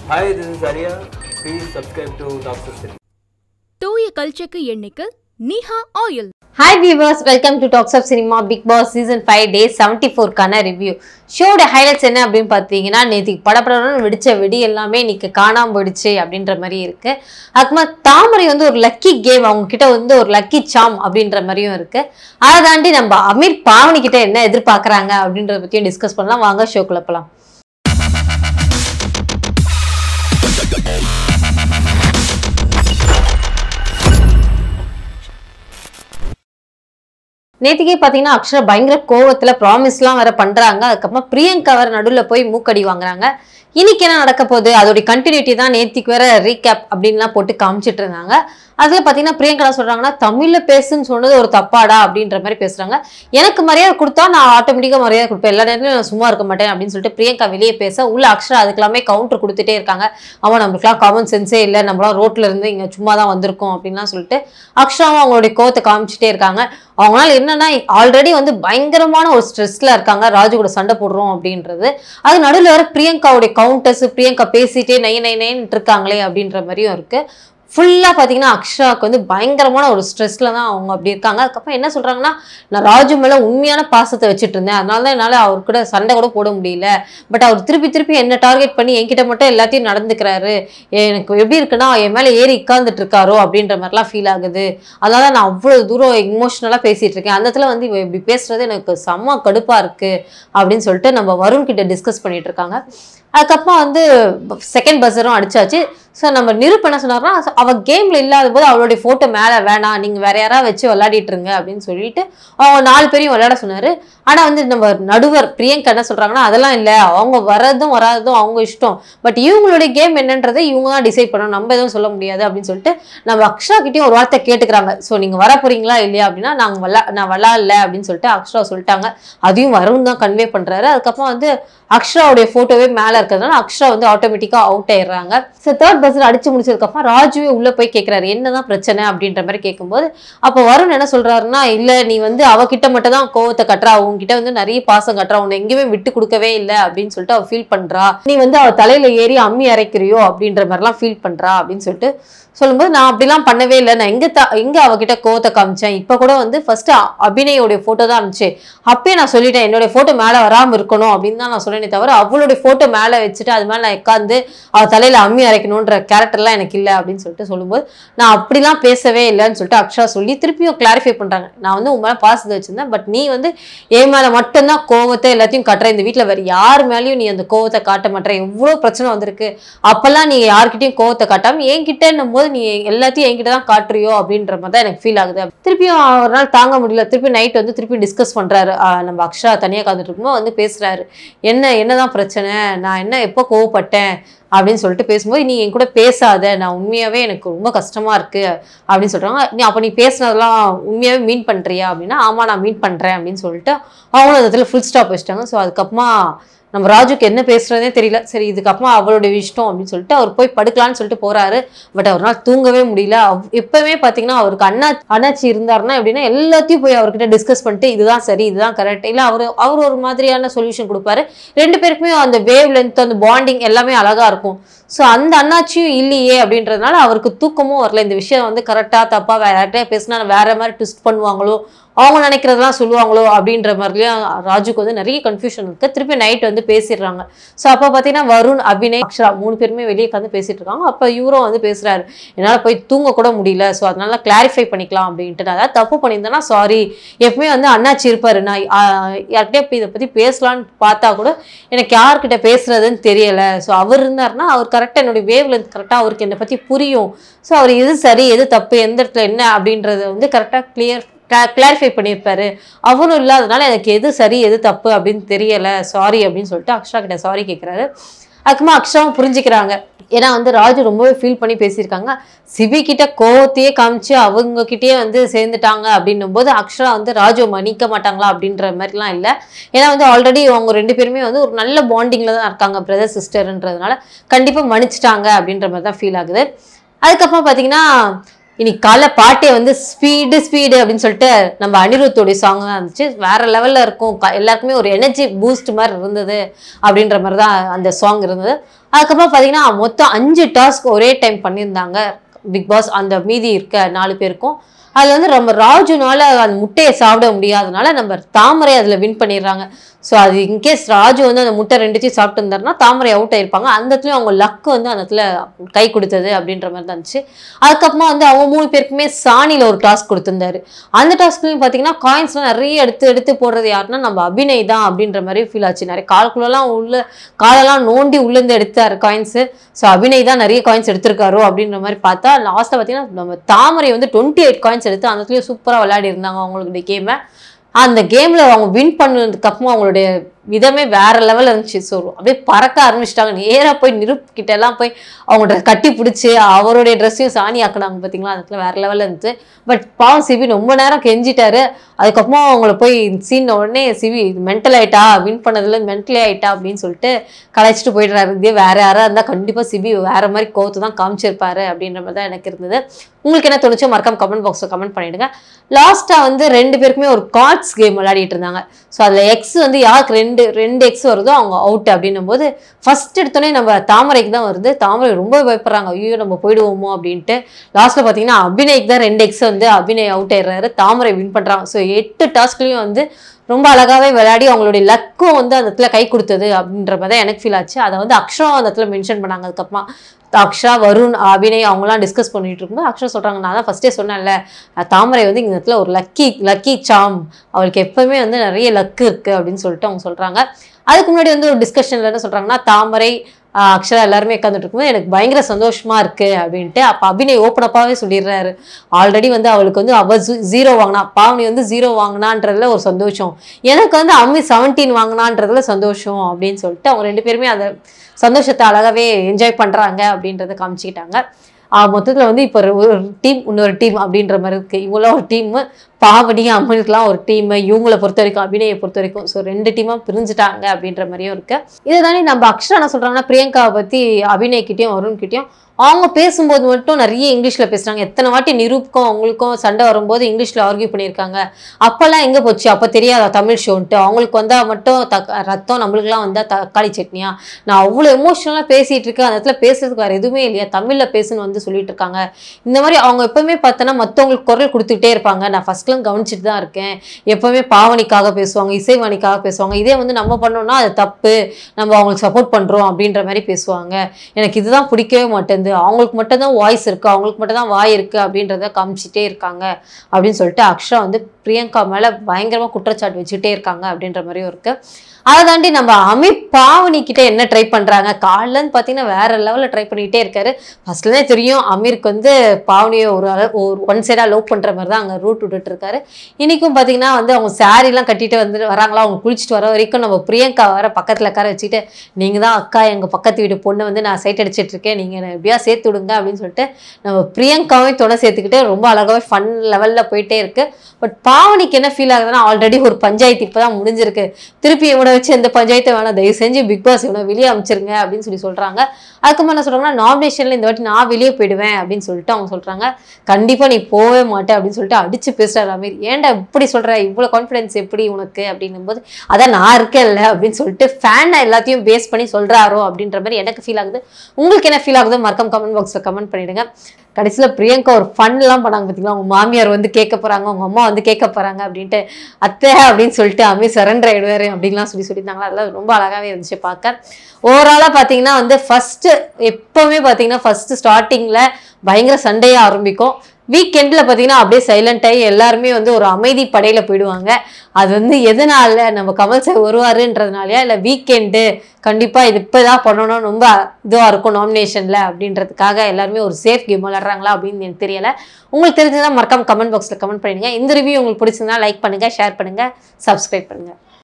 Hi, this is Arya. Please subscribe to Doctor City. தூய கல்ச்சக்கு எண்ணெய்க்கு நீஹா oil hi viewers welcome to talks of cinema Bigg Boss season five days seventy ஃபோர்க்கான review ஷோட highlights என்ன அப்படின்னு பார்த்தீங்கன்னா நேற்றுக்கு படப்படம்னு வெடிச்ச வெடி எல்லாமே இன்னைக்கு காணாம போயிடுச்சு அப்படின்ற மாதிரி இருக்கு அதுக்குமா தாமரை வந்து ஒரு லக்கி கேம் அவங்க கிட்ட வந்து ஒரு லக்கி சாம் அப்படின்ற மாதிரியும் இருக்கு அதை தாண்டி நம்ம அமீர் பாவனி கிட்ட என்ன எதிர்பார்க்கறாங்க அப்படின்றத பற்றியும் டிஸ்கஸ் பண்ணலாம் வாங்க ஷோக்குள்ள போலாம் நேத்திக்கே பார்த்தீங்கன்னா அக்ஷரா பயங்கர கோவத்துல ப்ராமிஸ்லாம் வேற பண்றாங்க அதுக்கப்புறமா பிரியங்கா வேற நடுவில் போய் மூக்கடி வாங்குறாங்க இன்னைக்கு என்ன நடக்க போகுது அதோடைய கண்டினியூட்டி தான் நேத்திக்கு வேற ரீகேப் அப்படின்லாம் போட்டு காமிச்சிட்டு இருந்தாங்க அதுல பார்த்தீங்கன்னா பிரியங்கா என்ன சொல்றாங்கன்னா தமிழ்ல பேசுன்னு சொன்னது ஒரு தப்பாடா அப்படின்ற மாதிரி பேசுறாங்க எனக்கு மரியாதை கொடுத்தா நான் ஆட்டோமேட்டிக்காக மரியாதை கொடுப்பேன் எல்லா நேரத்துலையும் நான் சும்மா இருக்க மாட்டேன் அப்படின்னு சொல்லிட்டு பிரியங்கா வெளியே பேச உள்ள அக்ஷரா அதுக்கெல்லாமே கவுண்டர் கொடுத்துட்டே இருக்காங்க அவன் நம்மளுக்குலாம் காமன் சென்ஸே இல்லை நம்மளாம் ரோட்ல இருந்து இங்க சும்மா தான் வந்திருக்கோம் அப்படின்லாம் சொல்லிட்டு அக்ஷராவும் அவங்களுடைய கோவத்தை காமிச்சிட்டே இருக்காங்க அவங்களால என்னன்னா ஆல்ரெடி வந்து பயங்கரமான ஒரு ஸ்ட்ரெஸ்ல இருக்காங்க ராஜு கூட சண்டை போடுறோம் அப்படின்றது அது நடுவில் வர பிரியங்காவுடைய கவுண்டர்ஸ் பிரியங்கா பேசிட்டே நை நை நைன்ட்டு இருக்காங்களே அப்படின்ற மாதிரியும் இருக்கு ஃபுல்லாக பார்த்தீங்கன்னா அக்ஷராவுக்கு வந்து பயங்கரமான ஒரு ஸ்ட்ரெஸ்ல தான் அவங்க அப்படி இருக்காங்க அதுக்கப்புறம் என்ன சொல்றாங்கன்னா நான் ராஜு மேலே உண்மையான பாசத்தை வச்சுட்டு இருந்தேன் அதனால தான் என்னால் அவர் கூட சண்டை கூட போட முடியல பட் அவர் திருப்பி திருப்பி என்ன டார்கெட் பண்ணி என்கிட்ட மட்டும் எல்லாத்தையும் நடந்துக்கிறாரு எனக்கு எப்படி இருக்குன்னா என் மேலே ஏறி உட்கார்ந்துட்டு இருக்காரோ அப்படின்ற மாதிரிலாம் ஃபீல் ஆகுது அதனால நான் அவ்வளோ தூரம் இமோஷ்னலாக பேசிட்டு இருக்கேன் அந்த இடத்துல வந்து இவ இப்படி பேசுறது எனக்கு செம்ம கடுப்பாக இருக்கு அப்படின்னு சொல்லிட்டு நம்ம வருண் கிட்ட டிஸ்கஸ் பண்ணிட்டு இருக்காங்க அதுக்கப்புறம் வந்து செகண்ட் பஸ்ஸரும் அடிச்சாச்சு ஸோ நம்ம நிருப் என்ன சொன்னார்னா அவ கேம்ல இல்லாத போது அவளுடைய ஃபோட்டோ மேலே வேணாம் நீங்கள் வேற யாராவது வச்சு விளையாடிட்டு இருங்க அப்படின்னு சொல்லிட்டு அவங்க நாலு பேரையும் விளையாட சொன்னாரு ஆனா வந்து நம்ம நடுவர் பிரியங்கா என்ன சொல்றாங்கன்னா அதெல்லாம் இல்லை அவங்க வர்றதும் வராததும் அவங்க இஷ்டம் பட் இவங்களுடைய கேம் என்னன்றதை இவங்க தான் டிசைட் பண்ணணும் நம்ம எதுவும் சொல்ல முடியாது அப்படின்னு சொல்லிட்டு நம்ம அக்ஷரா கிட்டயும் ஒரு வார்த்தை கேட்டுக்கிறாங்க ஸோ நீங்க வர போறீங்களா இல்லையா அப்படின்னா நாங்க விளா நான் விளாட்ல அப்படின்னு சொல்லிட்டு அக்ஷரா சொல்லிட்டாங்க அதையும் வருண் தான் கன்வே பண்றாரு அதுக்கப்புறம் வந்து அக்ஷராவுடைய போட்டோவே மேல இருக்கிறதுனால அக்ஷரா வந்து ஆட்டோமேட்டிக்கா அவுட் ஆயிடுறாங்க ஸோ தேர்ட் பஸ்ஸில் அடிச்சு முடிச்சதுக்கப்புறம் ராஜுவே உள்ள போய் கேட்குறாரு என்னதான் பிரச்சனை அப்படின்ற மாதிரி கேட்கும்போது அப்போ வருண் என்ன சொல்றாருன்னா இல்ல நீ வந்து அவகிட்ட மட்டும் தான் கோவத்தை கட்டுறா உன்கிட்ட வந்து நிறைய பாசம் கட்டுறா உன்னை எங்கேயுமே விட்டு கொடுக்கவே இல்லை அப்படின்னு சொல்லிட்டு அவ ஃபீல் பண்றா நீ வந்து அவ தலையில ஏறி அம்மி அரைக்கிறியோ அப்படின்ற மாதிரிலாம் ஃபீல் பண்றா அப்படின்னு சொல்லிட்டு சொல்லும்போது நான் அப்படிலாம் பண்ணவே இல்லை நான் எங்க த எங்க அவகிட்ட கோவத்தை காமிச்சேன் இப்போ கூட வந்து ஃபர்ஸ்ட் அபிநயோடைய ஃபோட்டோ தான் இருந்துச்சு அப்பயே நான் சொல்லிட்டேன் என்னுடைய ஃபோட்டோ மேலே வராமல் இருக்கணும் அப்படின்னு தான் நான் சொன்னேனே தவிர அவளுடைய ஃபோட்டோ மேலே வச்சுட்டு அது மேலே நான் உட்காந்து அவ தலையில அம்மி அரைக்கணுன்ற கேரக்டர்லாம் எனக்கு இல்லை அப்படின்னு சொல்லிட்டு சொல்லும்போது நான் அப்படிலாம் பேசவே இல்லைன்னு சொல்லிட்டு அக்ஷரா சொல்லி திருப்பியும் கிளாரிஃபை பண்றாங்க நான் வந்து உன் மேலே பாசத்தை வச்சிருந்தேன் பட் நீ வந்து என் மேலே மட்டும்தான் கோவத்தை எல்லாத்தையும் காட்டுற இந்த வீட்டில் வேற யார் மேலேயும் நீ அந்த கோவத்தை காட்ட மாட்டேற எவ்வளோ பிரச்சனை வந்திருக்கு அப்பெல்லாம் நீ யார்கிட்டயும் கோவத்தை காட்டாம என்கிட்டன்னும் போது நீ எல்லாத்தையும் என்கிட்ட தான் காட்டுறியோ அப்படின்ற மாதிரி தான் எனக்கு ஃபீல் ஆகுது திருப்பியும் ஒரு நாள் தாங்க முடியல திருப்பி நைட் வந்து திருப்பி டிஸ்கஸ் பண்றாரு ஆஹ் நம்ம அக்ஷரா தனியாக காத்துட்டு இருக்கும்போது வந்து பேசுறாரு என்ன என்னதான் பிரச்சனை நான் என்ன எப்போ கோவப்பட்டேன் அப்படின்னு சொல்லிட்டு பேசும்போது நீ என் கூட பேசாத நான் உண்மையாவே எனக்கு ரொம்ப கஷ்டமா இருக்கு அப்படின்னு சொல்றாங்க நீ அப்போ நீ பேசுனதெல்லாம் உண்மையாவே மீன் பண்றியா அப்படின்னா ஆமா நான் மீன் பண்றேன் அப்படின்னு சொல்லிட்டு அவங்களும் அந்த இடத்துல ஃபுல் ஸ்டாப் வச்சிட்டாங்க ஸோ அதுக்கப்புறமா நம்ம ராஜுக்கு என்ன பேசுறதே தெரியல சரி இதுக்கப்புறமா அவளுடைய இஷ்டம் அப்படின்னு சொல்லிட்டு அவர் போய் படுக்கலாம்னு சொல்லிட்டு போறாரு பட் அவரால் தூங்கவே முடியல அவ்- எப்பவுமே பார்த்தீங்கன்னா அவருக்கு அண்ணா அண்ணாச்சி இருந்தாருன்னா எப்படின்னா எல்லாத்தையும் போய் அவர்கிட்ட டிஸ்கஸ் பண்ணிட்டு இதுதான் சரி இதுதான் கரெக்ட் இல்லை அவர் அவர் ஒரு மாதிரியான சொல்யூஷன் கொடுப்பாரு ரெண்டு பேருக்குமே அந்த வேவ் லென்த் அந்த பாண்டிங் எல்லாமே அழகா இருக்கும் ஸோ அந்த அண்ணாச்சியும் இல்லையே அப்படின்றதுனால அவருக்கு தூக்கமும் வரல இந்த விஷயம் வந்து கரெக்டாக தப்பாக வேற யார்கிட்டயா பேசினா வேற மாதிரி ட்விஸ்ட் பண்ணுவாங்களோ அவங்க நினைக்கிறதெல்லாம் சொல்லுவாங்களோ அப்படின்ற மாதிரிலாம் ராஜுக்கு வந்து நிறைய கன்ஃபியூஷன் இருக்கு திருப்பி நைட் வந்து பேசிடுறாங்க ஸோ அப்போ பார்த்தீங்கன்னா வருண் அபிநய் அக்ஷரா மூணு பேருமே வெளியே உட்காந்து பேசிட்டு இருக்காங்க அப்போ இவரும் வந்து பேசுறாரு என்னால் போய் தூங்க கூட முடியல ஸோ அதனால கிளாரிஃபை பண்ணிக்கலாம் அப்படின்ட்டு நான் ஏதாவது தப்பு பண்ணியிருந்தேன்னா சாரி எப்பவுமே வந்து அண்ணாச்சி இருப்பாரு நான் ஆஹ், யார்கிட்டயே போய் இதை பற்றி பேசலான்னு பார்த்தா கூட எனக்கு யார்கிட்ட பேசுறதுன்னு தெரியல ஸோ அவர் இருந்தாருன்னா அவர் கரெக்டாக என்னுடைய வேவ் லென்த் கரெக்டாக அவருக்கு என்னை பற்றி புரியும் ஸோ அவர் எது சரி எது தப்பு எந்த இடத்துல என்ன அப்படின்றத வந்து கரெக்டாக கிளியர் கிளாரிஃபை பண்ணியிருப்பாரு அவரும் இல்லாதனால எனக்கு எது சரி எது தப்பு அப்படின்னு தெரியல சாரி அப்படின்னு சொல்லிட்டு அக்ஷரா கிட்ட சாரி கேட்குறாரு அதுக்குமா அக்ஷராவும் புரிஞ்சுக்கிறாங்க ஏன்னா வந்து ராஜு ரொம்பவே ஃபீல் பண்ணி பேசியிருக்காங்க சிபி கிட்ட கோவத்தையே காமிச்சு அவங்க கிட்டயே வந்து சேர்ந்துட்டாங்க அப்படின்னும் போது அக்ஷரா வந்து ராஜுவை மன்னிக்க மாட்டாங்களா அப்படின்ற மாதிரிலாம் இல்லை ஏன்னா வந்து ஆல்ரெடி அவங்க ரெண்டு பேருமே வந்து ஒரு நல்ல பாண்டிங்ல தான் இருக்காங்க பிரதர் சிஸ்டர்ன்றதுனால கண்டிப்பாக மன்னிச்சிட்டாங்க அப்படின்ற மாதிரி தான் ஃபீல் ஆகுது அதுக்கப்புறம் பார்த்தீங்கன்னா இன்னைக்கு காலைல பாட்டே வந்து ஸ்பீடு ஸ்பீடு அப்படின்னு சொல்லிட்டு நம்ம அனிருத்தோடைய சாங் தான் இருந்துச்சு வேற லெவல்ல இருக்கும் க- எல்லாருக்குமே ஒரு எனர்ஜி பூஸ்ட் மாதிரி இருந்தது அப்படின்ற மாதிரி தான் அந்த சாங் இருந்தது அதுக்கப்புறம் பார்த்தீங்கன்னா மொத்தம் அஞ்சு டாஸ்க் ஒரே டைம் பண்ணியிருந்தாங்க பிக் பாஸ் அந்த மீதி இருக்க நாலு பேருக்கும் அதில் வந்து நம்ம ராஜுனால அந்த முட்டையை சாப்பிட முடியாதனால நம்ம தாமரை அதில் வின் பண்ணிடுறாங்க ஸோ அது இன்கேஸ் ராஜு வந்து அந்த முட்டை ரெண்டுத்தையும் சாப்பிட்டு இருந்தாருன்னா தாமரை அவுட் ஆயிருப்பாங்க அந்த இடத்துலயும் அவங்க லக்கு வந்து அந்த இடத்துல கை கொடுத்தது அப்படின்ற மாதிரி தான் இருந்துச்சு அதுக்கப்புறமா வந்து அவங்க மூணு பேருக்குமே சாணியில் ஒரு டாஸ்க் கொடுத்துருந்தாரு அந்த டாஸ்க்லையும் பார்த்தீங்கன்னா காயின்ஸ்லாம் நிறைய எடுத்து எடுத்து போடுறது யாருன்னா நம்ம அபிநய் தான் அப்படின்ற மாதிரி ஃபீல் ஆச்சு நிறைய கால்குள்ளெல்லாம் உள்ள காலெல்லாம் நோண்டி உள்ளேருந்து எடுத்தாரு காயின்ஸு ஸோ அபிநய் தான் நிறைய காயின்ஸ் எடுத்திருக்காரோ அப்படின்ற மாதிரி பார்த்தா லாஸ்ட்டில் பார்த்தீங்கன்னா நம்ம தாமரை வந்து டுவெண்ட்டி எயிட் காயின்ஸ் எடுத்து அந்த இடத்துலயும் சூப்பராக விளையாடி இருந்தாங்க அவங்களுடைய கேமை அந்த கேமில் அவங்க வின் பண்ணதுக்கு அப்புறமா அவங்களுடைய விதமே வேற லெவலில் இருந்துச்சு ஸோ அப்படியே பறக்க ஆரம்பிச்சிட்டாங்க நேராக போய் நிருப் கிட்ட எல்லாம் போய் அவங்க dress கட்டி பிடிச்சி அவருடைய ட்ரெஸ்ஸையும் சாணி ஆக்குனாங்க பார்த்தீங்களா அந்த இடத்துல வேற லெவலில் இருந்துச்சு பட் பாவம் சிவி ரொம்ப நேரம் கெஞ்சிட்டாரு அதுக்கப்புறமா அவங்கள போய் சீன் உடனே சிவி மென்டல் ஆயிட்டா வின் பண்ணதுல மென்டலி ஆயிட்டா அப்படின்னு சொல்லிட்டு கலாய்ச்சிட்டு போயிடுறாரு இதே வேற யாரா இருந்தால் கண்டிப்பாக சிவி வேற மாதிரி கோவத்தை தான் காமிச்சிருப்பாரு அப்படின்ற மாதிரி தான் எனக்கு இருந்தது உங்களுக்கு என்ன தோணுச்சோ மறக்காம கமெண்ட் பாக்ஸில் கமெண்ட் பண்ணிடுங்க லாஸ்ட்டாக வந்து ரெண்டு பேருக்குமே ஒரு கார்ட்ஸ் கேம் விளையாடிட்டு இருந்தாங்க ஸோ அதில் எக்ஸ் வந்து யாருக்கு ரெண்டு ரெண்டு எக்ஸ் வருதோ அவங்க அவுட் அப்படின்னும் போது ஃபர்ஸ்ட் எடுத்தோடனே நம்ம தாமரைக்கு தான் வருது தாமரை ரொம்ப பயப்படுறாங்க ஐயோ நம்ம போயிடுவோமோ அப்படின்ட்டு லாஸ்ட்டில் பார்த்தீங்கன்னா அபிநய்க்கு தான் ரெண்டு எக்ஸ் வந்து அபிநய் அவுட் ஆயிடுறாரு தாமரை வின் பண்ணுறாங்க ஸோ எட்டு டாஸ்க்லையும் வந்து ரொம்ப அழகாவே விளையாடி அவங்களுடைய லக்கும் வந்து அந்த இடத்துல கை கொடுத்தது அப்படின்ற மாதிரி தான் எனக்கு ஃபீல் ஆச்சு அதை வந்து அக்ஷரா அந்த இடத்துல மென்ஷன் பண்ணாங்க அதுக்கப்புறமா அக்ஷரா வருண் அபிநய் அவங்களாம் டிஸ்கஸ் பண்ணிட்டு இருக்கும்போது அக்ஷரா சொல்றாங்க நான் தான் ஃபர்ஸ்டே சொன்னேன்ல அஹ் தாமரை வந்து இந்த இடத்துல ஒரு லக்கி லக்கி சாம் அவளுக்கு எப்பவுமே வந்து நிறைய லக்கு இருக்கு அப்படின்னு சொல்லிட்டு அவங்க சொல்றாங்க அதுக்கு முன்னாடி வந்து ஒரு டிஸ்கஷன்ல என்ன சொல்றாங்கன்னா தாமரை ஆஹ் அக்ஷரா எல்லாருமே உட்காந்துட்டு இருக்கும்போது எனக்கு பயங்கர சந்தோஷமா இருக்கு அப்படின்ட்டு அப்போ அபிநய் ஓப்பனப்பாவே சொல்லிடுறாரு ஆல்ரெடி வந்து அவளுக்கு வந்து அவ ஜீரோ வாங்கினா பாவனி வந்து ஜீரோ வாங்கினான்றதுல ஒரு சந்தோஷம் எனக்கு வந்து அம்மி செவன்டீன் வாங்கினான்றதுல சந்தோஷம் அப்படின்னு சொல்லிட்டு அவங்க ரெண்டு பேருமே அந்த சந்தோஷத்தை அழகாவே என்ஜாய் பண்றாங்க அப்படின்றத காமிச்சிக்கிட்டாங்க ஆஹ் மொத்தத்துல வந்து இப்போ ஒரு டீம் இன்னொரு டீம் அப்படின்ற மாதிரி இருக்கு இவங்களாம் ஒரு டீம் பாவனி அம்மனுக்குலாம் ஒரு டீம் இவங்களை பொறுத்த வரைக்கும் அபிநயை பொறுத்த வரைக்கும் ஸோ ரெண்டு டீமாக பிரிஞ்சுட்டாங்க அப்படின்ற மாதிரியும் இருக்கு இதை தாண்டி நம்ம அக்ஷரா என்ன சொல்றாங்கன்னா பிரியங்காவை பத்தி அபிநய் கிட்டயும் வருண் கிட்டயும் அவங்க பேசும்போது மட்டும் நிறைய இங்கிலீஷில் பேசுகிறாங்க எத்தனை வாட்டி நிரூப்க்கும் அவங்களுக்கும் சண்டை வரும்போது இங்கிலீஷில் ஆர்கியூ பண்ணியிருக்காங்க அப்போல்லாம் எங்கே போச்சு அப்போ தெரியாதா தமிழ் ஷோன்ட்டு அவங்களுக்கு வந்தால் மட்டும் தக் ரத்தம் நம்மளுக்குலாம் வந்தால் தக்காளி சட்னியா நான் அவ்வளோ எமோஷனலாக பேசிகிட்டு இருக்கேன் அந்த இடத்துல பேசுறதுக்கு வேறு எதுவுமே இல்லையா தமிழில் பேசுன்னு வந்து சொல்லிட்டு இருக்காங்க இந்த மாதிரி அவங்க எப்பவுமே பார்த்தோன்னா மற்றவங்களுக்கு குரல் கொடுத்துக்கிட்டே இருப்பாங்க நான் ஃபஸ்ட்லாம் கவனிச்சிட்டு தான் இருக்கேன் எப்பவுமே பாவனிக்காக பேசுவாங்க இசைவாணிக்காக பேசுவாங்க இதே வந்து நம்ம பண்ணோம்னா அது தப்பு நம்ம அவங்களுக்கு சப்போர்ட் பண்ணுறோம் அப்படின்ற மாதிரி பேசுவாங்க எனக்கு இதுதான் பிடிக்கவே மாட்டேங்குது அவங்களுக்கு மட்டும் தான் வாய்ஸ் இருக்குது அவங்களுக்கு மட்டும் தான் வாய் இருக்குது அப்படின்றத காமிச்சிட்டே இருக்காங்க அப்படின்னு சொல்லிட்டு அக்ஷரா வந்து பிரியங்கா மேலே பயங்கரமாக குற்றச்சாட்டு வச்சுட்டே இருக்காங்க அப்படின்ற மாதிரியும் இருக்குது அதை தாண்டி நம்ம அமித் பாவனி கிட்ட என்ன ட்ரை பண்றாங்க காலிலன்னு பார்த்தீங்கன்னா வேற லெவலில் ட்ரை பண்ணிக்கிட்டே இருக்காரு ஃபர்ஸ்ட்லேயே தெரியும் அமீருக்கு வந்து பாவனியை ஒரு அளவு ஒரு ஒன் சைடாக லவ் பண்ற மாதிரி தான் அங்கே ரூட் விட்டுட்டு இருக்காரு இன்னைக்கும் பார்த்தீங்கன்னா வந்து அவங்க சாரீலாம் கட்டிட்டு வந்து வராங்களா அவங்க குளிச்சுட்டு வர வரைக்கும் நம்ம பிரியங்கா வர பக்கத்தில் உட்கார வச்சுட்டு நீங்கள் தான் அக்கா எங்கள் பக்கத்து வீட்டு பொண்ணு வந்து நான் சைட் அடிச்சிட்டு இருக்கேன் நீங்கள் என்னை எப்படியா சேர்த்து விடுங்க அப்படின்னு சொல்லிட்டு நம்ம பிரியங்காவையும் துணை சேர்த்துக்கிட்டு ரொம்ப அழகாவே ஃபன் லெவலில் போயிட்டே இருக்கு பட் பாவனிக்கு என்ன ஃபீல் ஆகுதுன்னா ஆல்ரெடி ஒரு பஞ்சாயத்து இப்போ தான் முடிஞ்சிருக்கு திருப்பி இவனை வச்சு எந்த பஞ்சாயத்தை வேணாம் தயவு செஞ்சு பிக் பாஸ் இவனை வெளியே அமைச்சிருங்க அப்படின்னு சொல்லி சொல்றாங்க அதுக்கப்புறம் என்ன சொல்றாங்கன்னா நாமினேஷன்ல இந்த வாட்டி நான் வெளியே போயிடுவேன் அப்படின்னு சொல்லிட்டு அவங்க சொல்றாங்க கண்டிப்பா நீ போகவே மாட்டே அப்படின்னு சொல்லிட்டு அடிச்சு பேசுறாரு அமீர் ஏன்டா இப்படி சொல்ற இவ்வளவு கான்ஃபிடன்ஸ் எப்படி உனக்கு அப்படின்னும் போது அதான் நான் இருக்கேன்ல அப்படின்னு சொல்லிட்டு ஃபேனை எல்லாத்தையும் பேஸ் பண்ணி சொல்றாரோ அப்படின்ற மாதிரி எனக்கு ஃபீல் ஆகுது உங்களுக்கு என்ன ஃபீல் ஆகுதோ மறக்காம கமெண்ட் பாக்ஸ்ல கமெண்ட் பண்ணிடுங்க கடைசியில் பிரியங்கா ஒரு ஃபன்லாம் பண்ணாங்க பார்த்தீங்களா அவங்க மாமியார் வந்து கேட்க போறாங்க அவங்க அம்மா வந்து கேட்க போறாங்க அப்படின்ட்டு அத்தை அப்படின்னு சொல்லிட்டு அம்மி சரண்டர் ஆயிடுவாரு அப்படின்லாம் சொல்லி சொல்லியிருந்தாங்களா அதெல்லாம் ரொம்ப அழகாவே இருந்துச்சு பார்க்க ஓவராலாக பார்த்தீங்கன்னா வந்து ஃபர்ஸ்ட் எப்பவுமே பார்த்தீங்கன்னா ஃபர்ஸ்ட் ஸ்டார்டிங்கில் பயங்கர சண்டையே ஆரம்பிக்கும் வீக்கெண்டில் பார்த்தீங்கன்னா அப்படியே சைலண்ட் ஆகி எல்லாருமே வந்து ஒரு அமைதி படையில போயிடுவாங்க அது வந்து எதனால நம்ம கமல் சார் வருவாருன்றதுனாலயா இல்லை வீக்கெண்டு கண்டிப்பாக இது இப்போ தான் பண்ணணும் ரொம்ப இதுவாக இருக்கும் நாமினேஷனில் அப்படின்றதுக்காக எல்லாருமே ஒரு சேஃப் கேம் விளாட்றாங்களா அப்படின்னு எனக்கு தெரியல உங்களுக்கு தெரிஞ்சதா மறக்காம கமெண்ட் பாக்ஸில் கமெண்ட் பண்ணிடுங்க இந்த ரிவ்யூ உங்களுக்கு பிடிச்சிருந்தா லைக் பண்ணுங்கள் ஷேர் பண்ணுங்கள் சப்ஸ்கிரைப் பண்ணுங்கள்